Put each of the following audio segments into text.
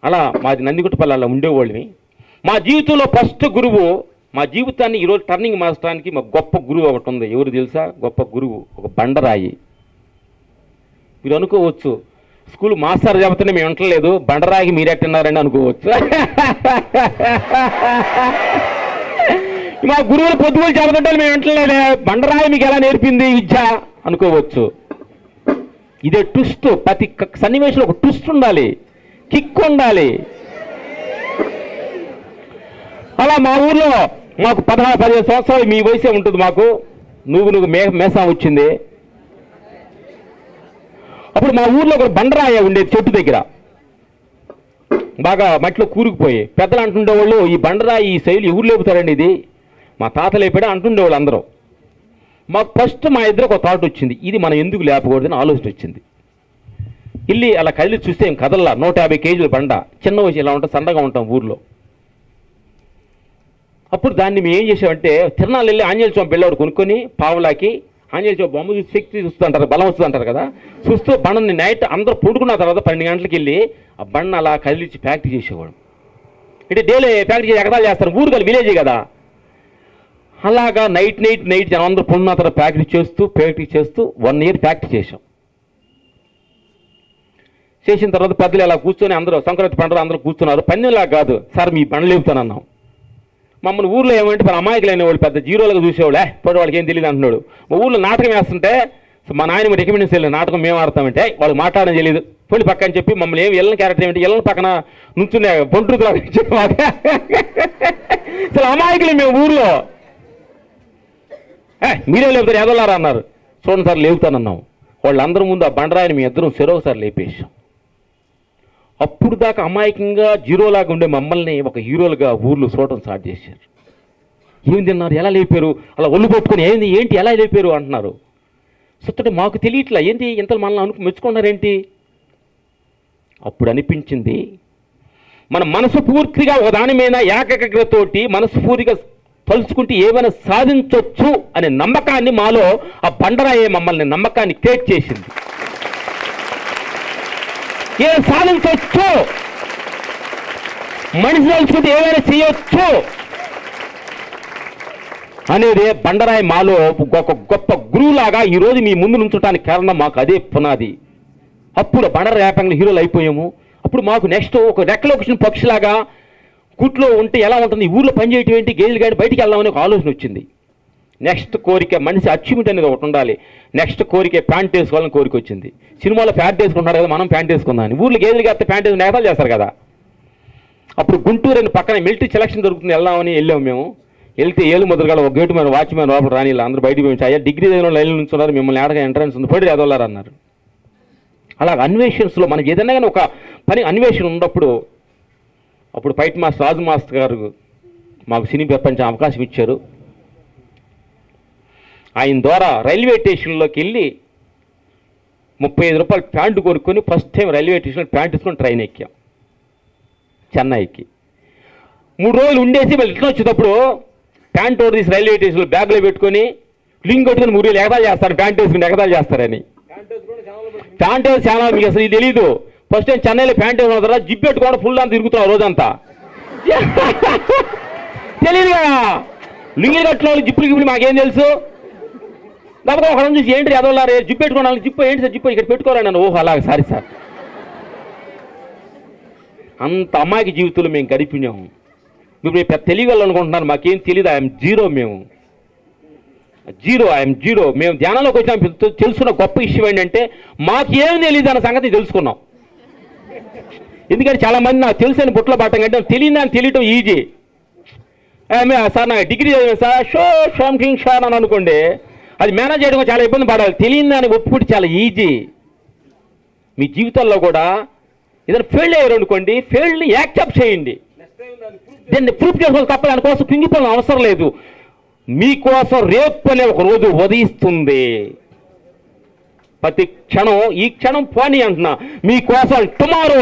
అలా మాది నందిగుట్టపల్లి అలా ఉండేవాళ్ళమి మా జీవితంలో ఫస్ట్ గురువు మా జీవితాన్ని ఈరోజు టర్నింగ్ మార్చడానికి మా గొప్ప గురువు ఒకటి ఉంది ఎవరు తెలుసా గొప్ప గురువు ఒక బండరాయి మీరు అనుకోవచ్చు స్కూల్ మాస్టర్ చెబుతూనే మేము వింటలేదు బండరాయికి మీరెట్టున్నారని అనుకోవచ్చు మా గురువులు పొద్దుగులు చెబుతుంటే మేము వింటలేదే బండరాయి మీకు ఎలా నేర్పింది విద్య అనుకోవచ్చు ఇదే ట్విస్ట్ ప్రతి క- సన్నివేశంలో ఒక ట్విస్ట్ ఉండాలి కిక్ ఉండాలి అలా మా ఊర్లో మాకు పదహారు పదిహేను సంవత్సరాలు మీ వయసే ఉంటుంది మాకు నువ్వు నువ్వు మే మేసా వచ్చింది అప్పుడు మా ఊర్లో ఒక బండరాయ ఉండేది చెట్టు దగ్గర బాగా మట్టిలో కూరుకుపోయి పెద్దలు అంటుండేవాళ్ళు ఈ బండరాయి ఈ శైలి ఎవరు లేపుతారండి ఇది మా తాత లేపాడు అంటుండేవాళ్ళు అందరూ మాకు ఫస్ట్ మా ఇద్దరు ఒక థాట్ వచ్చింది ఇది మనం ఎందుకు లేపకూడదని ఆలోచన వచ్చింది ఇల్లి అలా కదిలి చూస్తే ఏం కదల్లా నూట యాభై కేజీల బండ చిన్న వయసు ఇలా ఉంటాం సన్నగా ఉంటాం ఊర్లో అప్పుడు దాన్ని మేము ఏం చేసామంటే తిరణాలు వెళ్ళి ఆంజనేయ స్వామి బిళ్ళవాడు కొనుక్కొని పావులాకి ఆంజనేయ స్వామి బొమ్మ చూసి శక్తి చూస్తుంటారు బలం వస్తుంది అంటారు కదా చూస్తూ బండని నైట్ అందరూ పడుకున్న తర్వాత పన్నెండు గంటలకు వెళ్ళి ఆ బండ అలా కదిలించి ఫ్యాక్టరీ చేసేవాడు అంటే డైలీ ఫ్యాక్టరీ చేసి ఎగదాలు చేస్తారు ఊరు కలిసి విలేజ్ కదా అలాగా నైట్ నైట్ నైట్ జనం అందరూ పొందిన తర్వాత ఫ్యాక్టరీ చేస్తూ ఫ్యాక్టరీ చేస్తూ వన్ ఇయర్ ఫ్యాక్టరీ చేసాం చేసిన తర్వాత పెద్దలు ఇలా కూర్చొని అందరూ సంక్రాంతి పండుగ అందరూ కూర్చున్నారు పందెంలా కాదు సార్ మీ బండ్లు లేపుతానన్నాం మమ్మల్ని ఊర్లో ఏమంటే మన అమాయకులైన వాళ్ళు పెద్ద జీరోలుగా చూసేవాళ్ళు ఏ పోటీ వాళ్ళకి ఏం తెలియదు అంటున్నాడు మా ఊర్లో నాటకం వేస్తుంటే మా నాయన రికమెండెన్స్ వెళ్ళి నాటకం మేము ఆడతామంటే వాళ్ళకి మాట్లాడడం తెలియదు పోయి పక్కన చెప్పి మమ్మల్ని ఏం ఎల్లని క్యారెక్టర్ ఏమిటి ఎల్లని పక్కన నుంచునే బొంట్రుతులా అసలు అమాయకులు మేము ఊర్లో ఏ మీరే లేపుతారు ఎదలారా అన్నారు చూడండి సార్ లేపుతానన్నాం వాళ్ళందరి ముందు ఆ బండరాయిని మీ ఇద్దరం చెరొకసారి లేపేసాం అప్పుడు దాకా అమాయకంగా జీరోలాగా ఉండే మమ్మల్ని ఒక హీరోలుగా ఊర్లో చూడటం స్టార్ట్ చేశారు ఏం తిన్నారు ఎలా లేపారు అలా ఒళ్ళు పట్టుకొని ఏంది ఏంటి ఎలా లేపారు అంటున్నారు సుత్తటి మాకు తెలియట్లా ఏంటి ఇంత మనల్ని అను మెచ్చుకున్నారేంటి అప్పుడు అనిపించింది మన మనసు పూర్తిగా ఒక దాని మీద ఏకాగ్రతతోటి మనస్ఫూర్తిగా తలుచుకుంటే ఏమైనా సాధించవచ్చు అనే నమ్మకాన్ని మాలో ఆ బండరాయే మమ్మల్ని నమ్మకాన్ని క్రియేట్ చేసింది ఏం సాధించవచ్చు మనిషి తలుచుకుంటే ఏమైనా చేయొచ్చు అనేది బండరాయి మాలో ఒక గొప్ప గురువులాగా ఈరోజు మీ ముందు నుంచడానికి కారణం మాకు అదే పునాది అప్పుడు బండర వ్యాపంగా హీరోలు అయిపోయాము అప్పుడు మాకు నెక్స్ట్ ఒక రెక్కలో వచ్చిన పక్షిలాగా కూట్లో ఉంటే ఎలా ఉంటుంది ఈ ఊర్లో పనిచేయటం ఏంటి గేదెలు గాడి బయటికి వెళ్దామని ఒక ఆలోచన వచ్చింది నెక్స్ట్ కోరిక మనిషి అచీవ్మెంట్ అనేది ఒకటి ఉండాలి నెక్స్ట్ కోరిక ప్యాంట్ వేసుకోవాలని కోరిక వచ్చింది సినిమాలో ప్యాంట్ వేసుకుంటారు కదా మనం ప్యాంట్ వేసుకుందాం అని. ఊర్లో గేదెలు కాస్తే ప్యాంట్ వేసుకుని నేతలు చేస్తారు కదా అప్పుడు గుంటూరు అని పక్కన మిలిటరీ సెలక్షన్ దొరుకుతుంది వెళ్దామని వెళ్ళాము మేము వెళ్తే ఏలు ముద్రగాల ఒక గేటు మీద వాచ్మెన్ లోపల రాని అందరూ బయటికి పోయి అయ్యా డిగ్రీ చదివిన లైన్ నుంచి ఉన్నారు మిమ్మల్ని ఆడగా ఎంట్రన్స్ ఉంది పడి ఎదవలారు అన్నారు అలా అన్వేషన్స్లో మనకి ఏదైనా కానీ ఒక పని అన్వేషణ ఉన్నప్పుడు అప్పుడు ఫైట్ మాస్టర్ రాజు మాస్టర్ గారు మాకు సినీ ప్రపంచం అవకాశం ఇచ్చారు ఆయన ద్వారా రైల్వే స్టేషన్లోకి వెళ్ళి ముప్పై ఐదు రూపాయలు ప్యాంటు కొనుక్కొని ఫస్ట్ టైం రైల్వే స్టేషన్లో ప్యాంట్ వేసుకొని ట్రైన్ ఎక్కాం చెన్నైకి మూడు రోజులు ఉండేసి మళ్ళీ ఇట్లా వచ్చేటప్పుడు ప్యాంట్ ఓడి తీసి రైల్వే స్టేషన్లో బ్యాగ్లో పెట్టుకొని లింక్ కొట్టుకొని మూడు వేలు ఎగదాలు చేస్తారు ప్యాంట్ వేసుకుని ఎగదాలు చేస్తారని ప్యాంట్ వేసి చాలా మీకు అసలు ఇది తెలీదు ఫస్ట్ టైం చెన్నైలో ప్యాంట్ వేసిన తర్వాత జిప్ పెట్టుకోవడం ఫుల్ అంతా తిరుగుతున్నాం రోజంతా తెలియదు కదా లింగిలు కట్టిన వాళ్ళు జిప్పులు గిప్పులు మాకేం తెలుసు లేకపోతే ఒక చూసి ఏంటి ఎదవలారే జిప్ పెట్టుకోవడానికి జిప్పు ఏంటి సార్ జిప్పు ఇక్కడ పెట్టుకోవాలని నన్ను ఓహో అలాగే సారీ సార్ అంత అమ్మాయికి జీవితంలో మేము గడిపినాము ఇప్పుడు పెద్ద తెలియగలను అనుకుంటున్నారు మాకేం తెలియదు ఐఎమ్ జీరో మేము జీరో ఐఎమ్ జీరో మేము ధ్యానంలోకి వచ్చిన తెలుసుకున్న గొప్ప విషయం ఏంటంటే మాకేం తెలియదు అన్న సంగతి తెలుసుకున్నాం ఎందుకంటే చాలా మంది నాకు తెలిసిన బుట్టల పట్టం కంటే తెలియదు అని తెలియటం ఈజీ సార్ నాకు డిగ్రీ చదివాను సార్ షో షాంకింగ్ షార్ అని అనుకోండి అది మేనేజ్ చేయడం చాలా ఇబ్బంది పడాలి తెలియదు అని ఒప్పుకుంటే చాలా ఈజీ మీ జీవితాల్లో కూడా ఏదైనా ఫెయిల్ అయ్యారు అనుకోండి ఫెయిల్ని యాక్సెప్ట్ చేయండి దీన్ని ప్రూఫ్ చేసుకోవాలి తప్ప దానికోసం కుంగిపోవడం అవసరం లేదు మీకోసం రేపు అనే ఒక రోజు ఉదయిస్తుంది ప్రతి క్షణం ఈ క్షణం పోనీ అంటున్నా మీకోసం టుమారో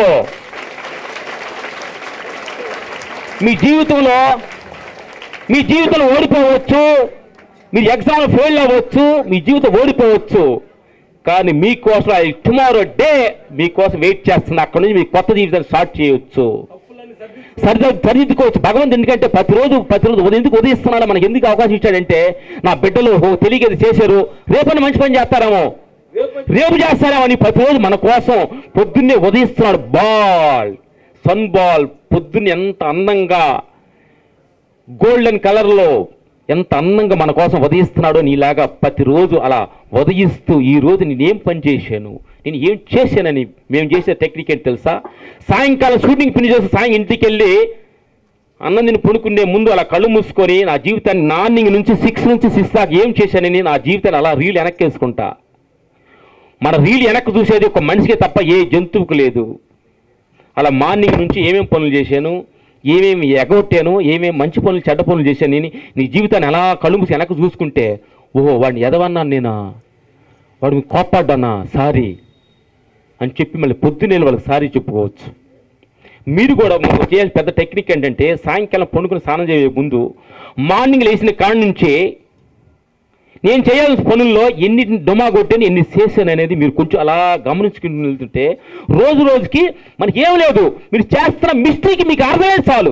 మీ జీవితంలో మీ జీవితంలో ఓడిపోవచ్చు మీరు ఎగ్జామ్లో ఫెయిల్ అవ్వచ్చు మీ జీవితం ఓడిపోవచ్చు కానీ మీకోసం అది టుమారో డే మీకోసం వెయిట్ చేస్తుంది అక్కడ నుంచి మీ కొత్త జీవితాన్ని స్టార్ట్ చేయొచ్చు సరిద సరిదిద్దుకోవచ్చు భగవంతుడు ఎందుకంటే ప్రతిరోజు ప్రతిరోజు ఉదయం ఎందుకు ఉదయిస్తున్నాడు మనకి ఎందుకు అవకాశం ఇచ్చాడంటే నా బిడ్డలు ఓ తెలియక ఇది చేశారు రేపని మంచి పని చేస్తారేమో రేపు చేస్తారేమో అని ప్రతిరోజు మన కోసం పొద్దున్నే ఉదయిస్తున్నాడు బాల్ సన్ బాల్ పొద్దున్నే ఎంత అందంగా గోల్డెన్ కలర్లో ఎంత అందంగా మన కోసం ఉదయిస్తున్నాడో నీలాగా ప్రతిరోజు అలా ఉదయిస్తూ ఈ రోజు నేనేం పని చేశాను నేను ఏం చేశానని మేము చేసే టెక్నిక్ ఏంటి తెలుసా సాయంకాలం షూటింగ్ ఫినిష్ చేసి సాయం ఇంటికి వెళ్ళి అన్నం నేను పడుకునే ముందు అలా కళ్ళు మూసుకొని నా జీవితాన్ని నార్నింగ్ నుంచి సిక్స్ నుంచి సిక్స్ దాకా ఏం చేశానని నా జీవితాన్ని అలా రీల్ వెనక్కేసుకుంటా మన రీల్ వెనక్కి చూసేది ఒక మనిషికి తప్ప ఏ జంతువుకు లేదు అలా మార్నింగ్ నుంచి ఏమేం పనులు చేశాను ఏమేమి ఎగొట్టాను ఏమేమి మంచి పనులు చెడ్డ పనులు చేశాను నేను నీ జీవితాన్ని అలా కళ్ళు మూసి వెనక్కి చూసుకుంటే ఓహో వాడిని ఎదవన్నాను నేనా వాడు మీకు కోప్పడ్డానా సారీ అని చెప్పి మళ్ళీ పొద్దునే వాళ్ళకి సారీ చెప్పుకోవచ్చు మీరు కూడా మీకు చేయాల్సిన పెద్ద టెక్నిక్ ఏంటంటే సాయంకాలం పండుకుని స్నానం చేయే ముందు మార్నింగ్ లేచిన కాడ నుంచి నేను చేయాల్సిన పనుల్లో ఎన్ని డొమా కొట్టాను ఎన్ని చేశాను అనేది మీరు కొంచెం అలా గమనించుకుని వెళ్తుంటే రోజు రోజుకి మనకి ఏం లేదు మీరు చేస్తున్న మిస్టేక్ మీకు అర్థమయ్యేది చాలు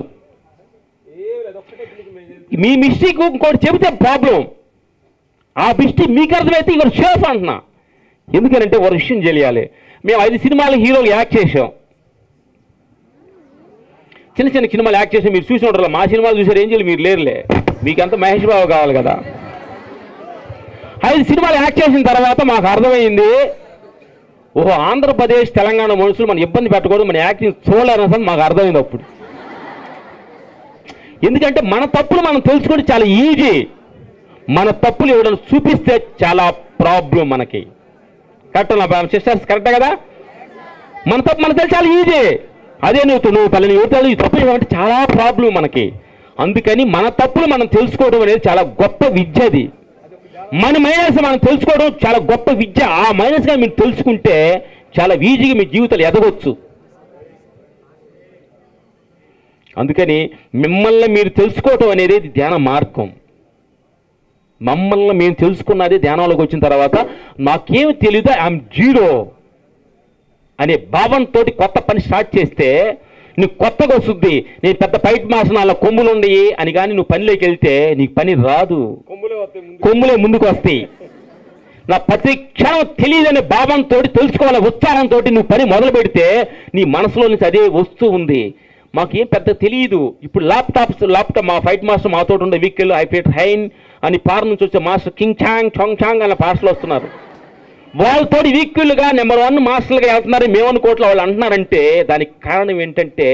మీ మిస్టేక్ ఇంకోటి చెబితే ప్రాబ్లం ఆ మిస్టేక్ మీకు అర్థమైతే ఇంకోటి సేఫ్ అంటున్నా ఎందుకనంటే ఒక విషయం తెలియాలి మేము ఐదు సినిమాలు హీరోలు యాక్ట్ చేసాం చిన్న చిన్న సినిమాలు యాక్ట్ చేసి మీరు చూసి ఉంటారు మా సినిమాలు చూసారు ఏం చేయాలి మీరు లేరులే మీకంతా మహేష్ బాబు కావాలి కదా ఐదు సినిమాలు యాక్ట్ చేసిన తర్వాత మాకు అర్థమైంది ఓహో ఆంధ్రప్రదేశ్ తెలంగాణ మనుషులు మనం ఇబ్బంది పెట్టకూడదు మన యాక్టింగ్ చూడలేరని సంగతి మాకు అర్థమైంది అప్పుడు ఎందుకంటే మన తప్పులు మనం తెలుసుకోవడం చాలా ఈజీ మన తప్పులు ఎవరైనా చూపిస్తే చాలా ప్రాబ్లం మనకి కరెక్ట్ నా సిస్టర్స్ కరెక్టే కదా మన తప్పు మనకు తెలిసి చాలా ఈజీ అదే నువ్వు నువ్వు పల్లెని ఎవరు ఈ తప్పు చేయడం అంటే చాలా ప్రాబ్లం మనకి అందుకని మన తప్పులు మనం తెలుసుకోవడం అనేది చాలా గొప్ప విద్య అది మన మైనస్ మనం తెలుసుకోవడం చాలా గొప్ప విద్య ఆ మైనస్గా మీరు తెలుసుకుంటే చాలా ఈజీగా మీ జీవితాలు ఎదగొచ్చు అందుకని మిమ్మల్ని మీరు తెలుసుకోవటం అనేది ఇది ధ్యాన మార్గం మమ్మల్ని మేము తెలుసుకున్నది ధ్యానంలోకి వచ్చిన తర్వాత నాకేమి తెలియదు ఐఎమ్ జీరో అనే భావంతో కొత్త పని స్టార్ట్ చేస్తే నీకు కొత్తగా వస్తుంది నేను పెద్ద పైట్ మాసనాల కొమ్ములు ఉండయి అని కానీ నువ్వు పనిలోకి వెళ్తే నీకు పని రాదు కొమ్ములే వస్తాయి ముందు కొమ్ములే ముందుకు వస్తాయి నా ప్రతి క్షణం తెలియదనే భావంతో తెలుసుకోవాల ఉత్సాహంతో నువ్వు పని మొదలు పెడితే నీ మనసులో నుంచి అదే వస్తూ ఉంది మాకు ఏం పెద్ద తెలియదు ఇప్పుడు ల్యాప్టాప్స్ ల్యాప్టాప్ మా ఫైట్ మాస్టర్ మాతో ఉండే వీకెల్ ఐపీట్ హైన్ అని పార్ నుంచి వచ్చే మాస్టర్ కింగ్ ఛాంగ్ చొంగ్ ఛాంగ్ అనే పాటలు వస్తున్నారు వాళ్ళతో వీక్యులుగా నెంబర్ వన్ మాస్టర్లుగా వెళ్తున్నారు మేము అనుకోవట్లే వాళ్ళు అంటున్నారంటే దానికి కారణం ఏంటంటే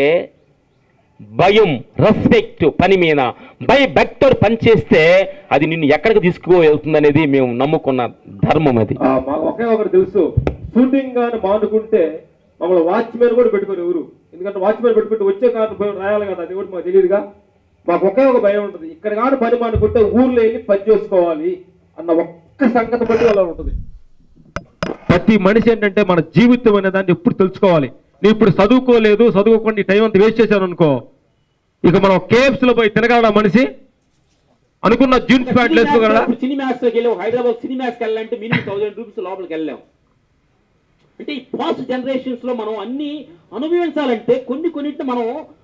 భయం రెస్పెక్ట్ పని మీద భయ భక్తుడు పని చేస్తే అది నిన్ను ఎక్కడికి తీసుకువెళ్తుంది అనేది మేము నమ్ముకున్న ధర్మం అది ఆ, మాకు ఒకే ఒకటి తెలుసు షూటింగ్ గాని మానుకుంటే మమ్మల్ని వాచ్మెన్ కూడా పెట్టుకోరు ఎవరు ఎందుకంటే వాచ్మెన్ పెట్టుకుంటే వచ్చే కారణం పోయి రాయాలి కదా అది కూడా మాకు తెలియదుగా మాకు ఒకే ఒక భయం ఉంటుంది ఇక్కడ కాని పని మానుకుంటే ఊర్లో వెళ్ళి పని చేసుకోవాలి అన్న ఒక్క సంగతి బట్టి అలా ఉంటుంది ప్రతి మనిషి ఏంటంటే మన జీవితం అనే దాన్ని ఎప్పుడు తెలుసుకోవాలి నేను ఇప్పుడు చదువుకోలేదు చదువుకోకుండా ఈ టైం అంతా వేస్ట్ చేశాను అనుకో ఇక మనం కేఎఫ్స్ లో పోయి తినగలడా మనిషి అనుకున్న జీన్స్ ప్యాంట్లు వేసుకోగలడా సినిమాక్స్ లోకి వెళ్ళి హైదరాబాద్ సినిమాక్స్కి వెళ్ళాలంటే మినిమం థౌసండ్ రూపీస్ లోపలికి వెళ్ళాం అంటే ఈ ఫాస్ట్ జనరేషన్స్ లో మనం అన్ని అనుభవించాలంటే కొన్ని కొన్నింటిని మనం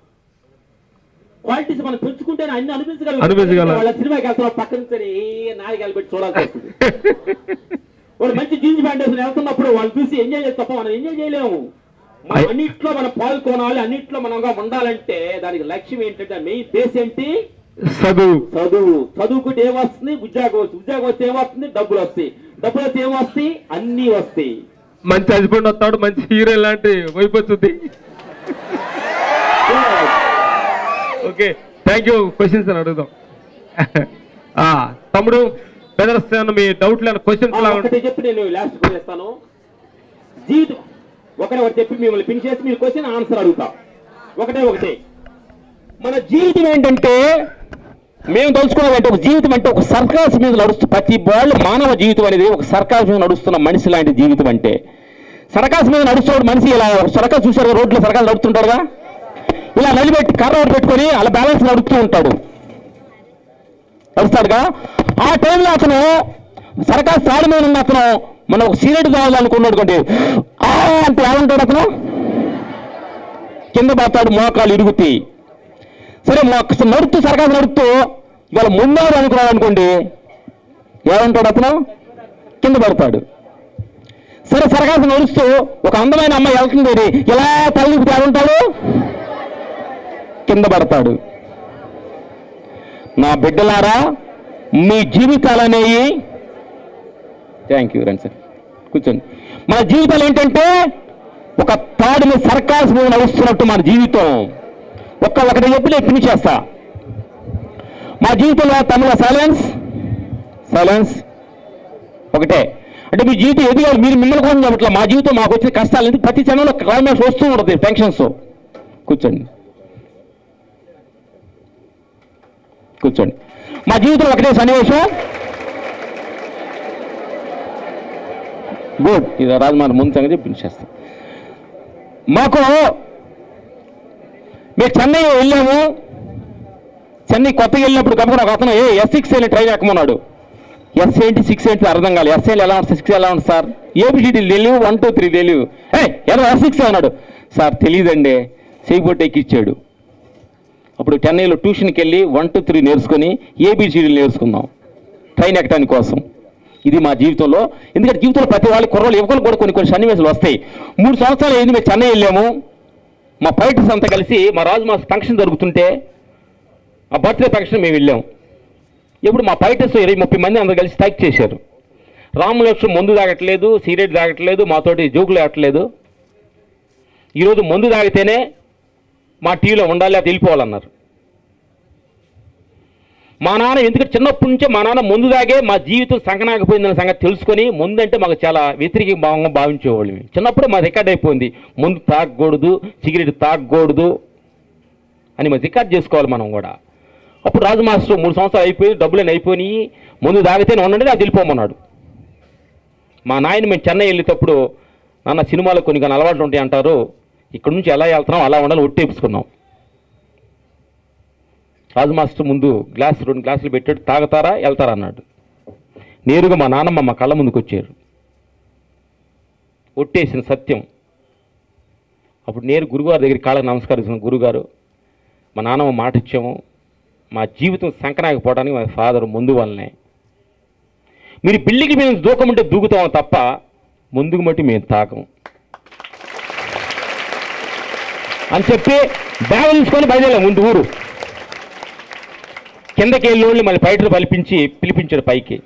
క్వాలిటీస్ మనం పెంచుకుంటేనే అన్ని అనుభవించగలం అనుభవించగలం. వాళ్ళ సినిమాకి వెళ్తాం పక్క నుంచి ఏ నాయకాలు పెట్టి చూడాల్సి వస్తుంది వాడు మంచి జీన్స్ ప్యాంట్ వేసుకుని వెళ్తున్నప్పుడు వాళ్ళు చూసి ఎంజాయ్ చేస్తే తప్ప మనం ఎంజాయ్ చేయలేము మనం అయ్- అన్నిట్లో మనం పాల్గొనాలి అన్నిట్లో మనంగా ఉండాలంటే దానికి లక్ష్యం ఏంటంటే మెయిన్ బేస్ ఏంటి చదువు చదువు చదువుకుంటే ఏమొస్తుంది ఉద్యోగం వస్తుంది ఉద్యోగం వస్తే ఏమొస్తుంది డబ్బులు వస్తాయి డబ్బులు వస్తే ఏమొస్తాయి అన్నీ వస్తాయి మంచి హస్బెండ్ వస్తాడు మంచి హీరో లాంటి వైపు వచ్చింది ఓకే థ్యాంక్ యూ క్వశ్చన్స్ అని అడుగుదాం ఆ, తమ్ముడు పెదరస్తాను మీ డౌట్లు క్వశ్చన్స్ ఆ, లా ఒకటి చెప్పి నేను లాస్ట్ చేస్తాను జీవితం ఒకటే ఒకటి చెప్పి మిమ్మల్ని పిన్ చేసి మీరు క్వశ్చన్ ఆన్సర్ అడుగుతా ఒకటే ఒకటే మన జీవితం ఏంటంటే మేము తెలుసుకోవాలంటే ఒక జీవితం అంటే ఒక సర్కాస్ మీద నడుస్తూ ప్రతి వాళ్ళు మానవ జీవితం అనేది ఒక సర్కాస్ మీద నడుస్తున్న మనిషి లాంటి జీవితం అంటే సర్కాస్ మీద నడుస్తున్న మనిషి ఇలా సర్కాస్ చూసారు రోడ్లో సర్కాస్ నడుపుతుంటారుగా ఇలా నిలబెట్టి కర్ర ఒకటి పెట్టుకొని అలా బ్యాలెన్స్ నడుపుతూ ఉంటాడు నడుస్తాడుగా ఆ టైంలో అతను సర్కాస్ తాడి మీద ఉన్న అతను మనం ఒక సిగరెట్ తాగాలనుకున్నాడు అనుకోండి ఆ అంటే ఏమంటాడు అతను కింద పడతాడు మోకాలు ఇరుగుతాయి సరే మొక్క నడుస్తూ సరకాసు నడుస్తూ ఇవాళ ముందరు అనుకున్నాడు అనుకోండి ఏమంటాడు అతను కింద పడతాడు సరే సరకాసు నడుస్తూ ఒక అందమైన అమ్మాయి వెళ్తుంది ఇలా తల్లికి ఏమంటాడు కింద పడతాడు నా బిడ్డలారా మీ జీవితాలు అనేవి థ్యాంక్ యూ రండి సార్ కూర్చోండి మన జీవితాలు ఏంటంటే ఒక తాడిని సర్కాస్ మీద నడుస్తున్నట్టు మన జీవితం ఒక్క ఒకటి చెప్పి నేను ఫినిష్ చేస్తా మా జీవితంలో తమిళ సైలెన్స్ సైలెన్స్ ఒకటే అంటే మీ జీవితం ఎదిగాలి మీరు మిమ్మల్ని కోసం చెప్పట్లా మా జీవితం మాకు వచ్చిన కష్టాలు ఎందుకు ప్రతి క్షణంలో క్లైమాక్స్ వస్తూ ఉంటుంది టెన్షన్స్ కూర్చోండి కూర్చోండి మా జీవితంలో ఒకటే సన్నివేశం గుడ్ ఇది రాజమాన ముందు సంగతి ఫినిష్ చేస్తాం మాకు మేము చెన్నై వెళ్ళాము చెన్నై కొత్తగా వెళ్ళినప్పుడు కనుక ఒక అతను ఏ ఎస్ సిక్స్ అని ట్రైన్ ఎక్కమన్నాడు ఎస్ ఏంటి సిక్స్ ఏంటి అర్థం కాలేదు ఎస్ ఎలా ఉంటుంది సిక్స్ ఎలా ఉంటుంది సార్ ఏబిసిడి తెలియవు వన్ టూ త్రీ తెలియవు ఏ ఎలా ఎస్ సిక్స్ అన్నాడు సార్ తెలియదండి చేయబొట్టు ఎక్కిచ్చాడు అప్పుడు చెన్నైలో ట్యూషన్కి వెళ్ళి వన్ టూ త్రీ నేర్చుకొని ఏబిసిడీలు నేర్చుకున్నాం ట్రైన్ ఎక్కడానికి కోసం ఇది మా జీవితంలో ఎందుకంటే జీవితంలో ప్రతి వాళ్ళు కుర్రలు యువకులు కూడా కొన్ని కొన్ని సన్నివేశాలు వస్తాయి మూడు సంవత్సరాలు అయింది మేము చెన్నై వెళ్ళాము మా ఫైటర్స్ అంతా కలిసి మా రాజు మా ఫంక్షన్ జరుగుతుంటే ఆ బర్త్డే ఫంక్షన్ మేము వెళ్ళాం ఇప్పుడు మా ఫైటర్స్ ఇరవై ముప్పై మంది అందరు కలిసి స్ట్రైక్ చేశారు రామలక్ష్మణ్ మందు తాగట్లేదు సిగరెట్ తాగట్లేదు మాతోటి జోకులు ఆగట్లేదు ఈరోజు మందు తాగితేనే మా టీవీలో ఉండాలి అది వెళ్ళిపోవాలన్నారు మా నాన్న ఎందుకంటే చిన్నప్పటి నుంచే మా నాన్న ముందు దాగే మా జీవితం సంకనాకపోయిందన్న సంగతి తెలుసుకొని ముందంటే మాకు చాలా వ్యతిరేక భావంగా భావించేవాళ్ళం చిన్నప్పుడే మా రికార్డ్ అయిపోయింది ముందు తాగకూడదు సిగరెట్ తాగకూడదు అని మరి రికార్డ్ చేసుకోవాలి మనం కూడా అప్పుడు రాజు మాస్టర్ మూడు సంవత్సరాలు అయిపోయి డబ్బులని అయిపోయి ముందు తాగితేనే ఉండండి అది వెళ్ళిపోమన్నాడు మా నాయన మేము చెన్నై వెళ్ళేటప్పుడు నాన్న సినిమాలో కొన్ని కొన్ని అలవాట్లు ఉంటాయి అంటారు ఇక్కడ నుంచి ఎలా వెళ్తున్నాం అలా ఉండాలి ఒట్టేపుకున్నాం రాజు మాస్టర్ ముందు గ్లాస్ రెండు గ్లాసులు పెట్టాడు తాగుతారా వెళ్తారా అన్నాడు నేరుగా మా నాన్నమ్మ మా కళ్ళ ముందుకు వచ్చారు ఒట్టేసిన సత్యం అప్పుడు నేను గురుగారి దగ్గరికి కాళ్ళకి నమస్కరిస్తున్నాను గురుగారు మా నాన్నమ్మ మాట ఇచ్చాము మా జీవితం సంకనాకపోవడానికి మా ఫాదర్ ముందు వల్లనే మీరు బిల్లికి మేము దూకమంటే దూకుతాం తప్ప ముందుకు మట్టి మేము తాకం అని చెప్పి బ్యాగ్ తీసుకొని బయలుదేరాం ముందు ఊరు కిందకి వెళ్ళి మళ్ళీ బయటకు పలిపించి పిలిపించాడు పైకి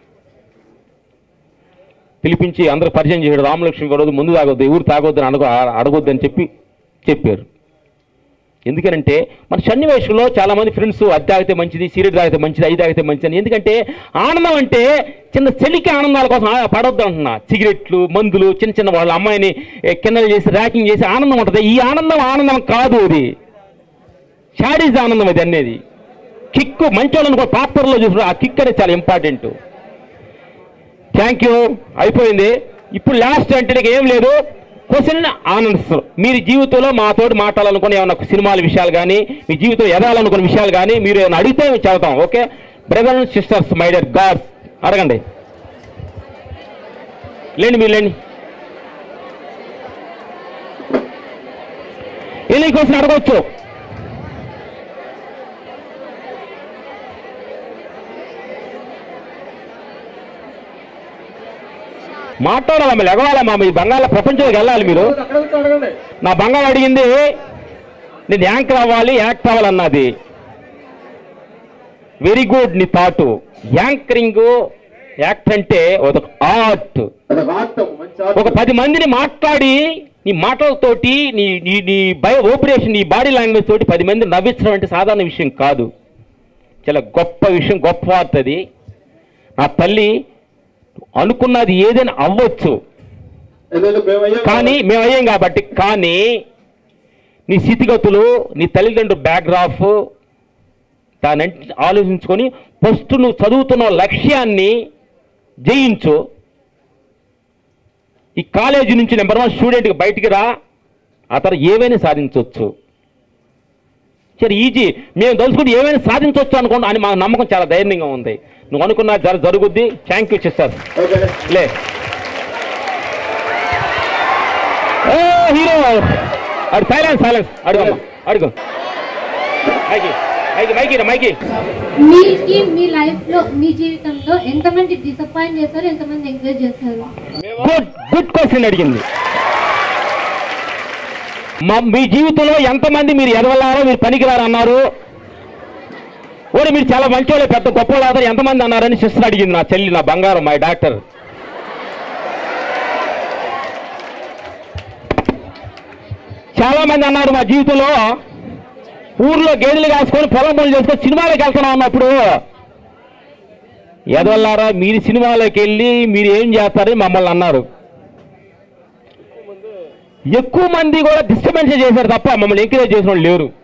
పిలిపించి అందరూ పరిచయం చేశాడు రామలక్ష్మి రోజు ముందు తాగొద్దు ఎవరు తాగొద్దు అని అడగ అడగొద్దు అని చెప్పి చెప్పారు ఎందుకనంటే మన సన్నివేశంలో చాలా మంది ఫ్రెండ్స్ అది తాగితే మంచిది సిగరెట్ తాగితే మంచిది అది తాగితే మంచిది అని ఎందుకంటే ఆనందం అంటే చిన్న చెలికి ఆనందాల కోసం ఆ- పడొద్దు అంటున్నా సిగరెట్లు మందులు చిన్న చిన్న వాళ్ళ అమ్మాయిని ఏ, కింద చేసి ర్యాకింగ్ చేసి ఆనందం ఉంటుంది ఈ ఆనందం ఆనందం కాదు అది షాడీస్ ఆనందం అది అనేది కిక్ మంచోళ్ళని కూడా పాత్రలో చూసిన ఆ కిక్ అనేది చాలా ఇంపార్టెంట్ థ్యాంక్ యూ అయిపోయింది ఇప్పుడు లాస్ట్ అంటే నీకు ఏం లేదు క్వశ్చన్ ఆనందిస్తారు మీరు జీవితంలో మాతోటి మాట్లాడాలనుకుని ఏమన్నా సినిమాల విషయాలు కానీ మీ జీవితంలో ఎదగాలనుకున్న విషయాలు కానీ మీరు ఏమైనా అడిగితే మేము చదువుతాం okay brother and sisters my dear God అడగండి లేండి మీరు లేండి ఎన్ని క్వశ్చన్ అడగవచ్చు మాట్లాడాలా మీరు ఎగవాలా మా మీ బంగాళ ప్రపంచంలోకి వెళ్ళాలి మీరు అక్కడ కూర్చో అడగండి నా బంగారు అడిగింది నేను యాంకర్ అవ్వాలి యాక్ట్ అవ్వాలన్నది వెరీ గుడ్ నీ థాట్ యాంకరింగ్ యాక్ట్ అంటే ఒక ఆర్ట్ అది ఆడటం మంచి ఆట. ఒక పది మందిని మాట్లాడి నీ మాటలతోటి నీ నీ నీ బయ ఓపరేషన్ నీ బాడీ లాంగ్వేజ్ తోటి పది మందిని నవ్వించడం అంటే సాధారణ విషయం కాదు చాలా గొప్ప విషయం గొప్ప వార్త అది నా తల్లి అనుకున్నది ఏదైనా అవ్వచ్చు ఎందుకంటే మేము అయ్యాం కానీ మేము అయ్యాం కాబట్టి కానీ నీ స్థితిగతులు నీ తల్లిదండ్రుల బ్యాక్గ్రాఫ్ దాని ఆలోచించుకొని ఫస్ట్ నువ్వు చదువుతున్న లక్ష్యాన్ని జయించు ఈ కాలేజీ నుంచి నెంబర్ వన్ స్టూడెంట్కి బయటికి రా ఆ తర్వాత ఏవైనా సాధించవచ్చు సరే ఈజీ మేము తెలుసుకుంటే ఏమైనా సాధించవచ్చు అనుకోండి అని మా నమ్మకం చాలా ధైర్యంగా ఉంది నువ్వు అనుకున్న జర జరుగుద్ది థ్యాంక్ యూ సిస్టర్ ఓకే లే హీరో అడు సైలెన్స్ సైలెన్స్ అడుగు అమ్మా అడుగు మైకి మైకి మైకి మైకి మీకి మీ లైఫ్ లో మీ జీవితంలో ఎంతమంది డిసప్పాయింట్ చేస్తారు ఎంతమంది ఎంకరేజ్ చేస్తారు గుడ్ గుడ్ క్వశ్చన్ అడిగింది మా మీ జీవితంలో ఎంతమంది మీరు ఎదవలారో మీరు పనికిరారు అన్నారు ఓడి మీరు చాలా మంచోళ్ళే పెద్ద గొప్ప వాళ్ళారు ఎంతమంది అన్నారని సిస్టర్ అడిగింది నా చెల్లి నా బంగారం మా డాక్టర్ చాలా మంది అన్నారు మా జీవితంలో ఊర్లో గేదెలు కాసుకొని పొలం పనులు చేసుకొని సినిమాలకు వెళ్తున్నాం అన్నప్పుడు ఎదవల్లారా మీరు సినిమాలోకి వెళ్ళి మీరు ఏం చేస్తారని మమ్మల్ని అన్నారు ఎక్కువ మంది కూడా డిస్టర్బెన్స్ చేశారు తప్ప మమ్మల్ని ఎంకరేజ్ చేసిన వాళ్ళు లేరు